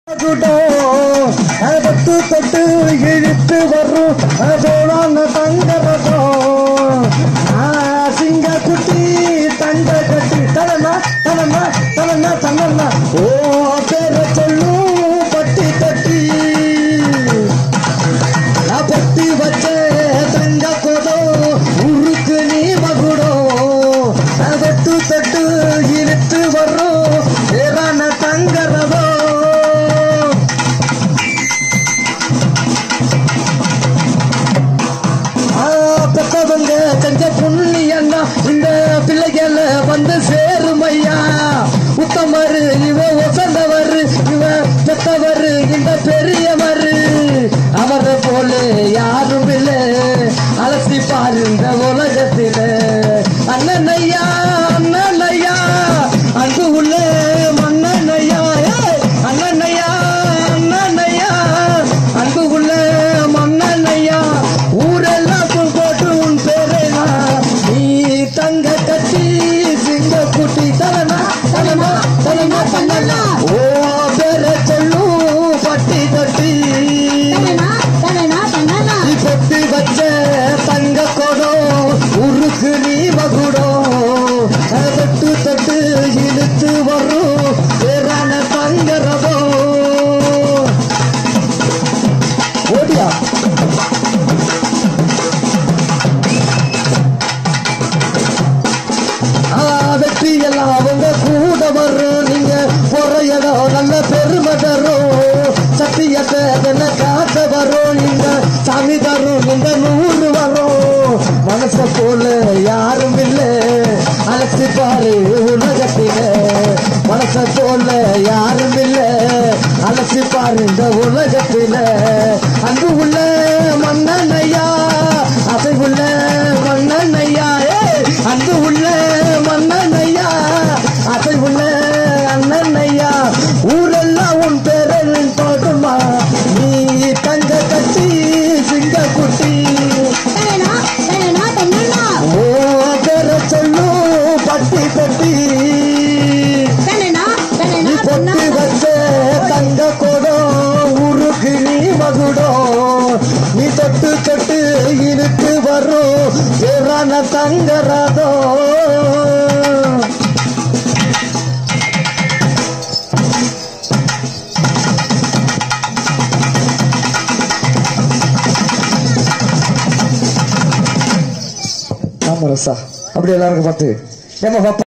கூட்டம் அது தொட்டு தொட்டு இழுத்து வரும் அதோட தங்கரதம் சிங்க குட்டி தங்க கட்டி தலனா தலனா தலனா தலனா ஓ பேர சொல்லும் பட்டி தட்டி நான் பொட்டி வச்ச தங்க கொடம் உருக்கு நீ மகுடம் நான் தொட்டு தொட்டு இழுத்து வரும் ஏறான தங்கரதம் ஆ, பெத்தவங்க செஞ்ச புண்ணியன்னா இந்த பிள்ளைகள வந்து சேருமையா உத்தமரு இவ ஒசந்தவரு இவ பெத்தவரு இந்த பெரியவரு அவரை போல யாரும் இல்ல அலசி பாரு இந்த உலகத்தில அண்ணன் ஐயா அண்ணன் ஐயா அன்பு உள்ள மன்னன் ஐயா ஏய், அண்ணன் ஐயா அண்ணன் ஐயா அன்பு உள்ள மன்னன் ஐயா ஊரெல்லாம் புல் போட்டு உன் பேரேனா நீ தங்க கட்டி சிங்க குட்டி தலனா தலனா தலனா தலனா ஓ பேர சொல்லும் பட்டி தட்டி தனனா, தனனா, தனனா. நீ பொட்டி வச்ச தங்க கொடம் உருக்கு நீ மகுடம் அதை தொட்டு தொட்டு இழுத்து வரும் பேரான தங்க ரதம் ஓடியா ஆ, வெற்றி எல்லாம் அவங்க கூட வரும் நீங்க போற இடம் நல்ல பெருமை தரும் சத்தியத்தை என்ன காக்க வரும் நீங்க சாமி தரும் இந்த நூறு வரும் மனச போல யாரும் இல்ல அலசி பாரு உலகத்தில மனச போல யாரும் இல்ல அலசி பாரு இந்த உலகத்தில அன்பு உள்ள மன்னன் ஐயா அசை உள்ள மன்னன் ஐயா ஏய், அன்பு உள்ள மன்னன் ஐயா அசை உள்ள அண்ணன் ஐயா ஊரெல்லாம் உன் பேரில் போதுமா நீ தங்க கட்டி சிங்க குட்டி தனனா, தனனா, தனனா. ஓ பேர சொல்லும் பட்டி பட்டி தனனா, நீ தனனா, பொட்டி தனனா. வச்ச தங்க கொடம் ஊருக்கு நீ மகுடம் நீ தொட்டு தொட்டு இழுத்து வரும் பேரான தங்க ரதம் ஆமா ரசா அப்படி எல்லாருக்கும் பார்த்து ஏமா பாப்பா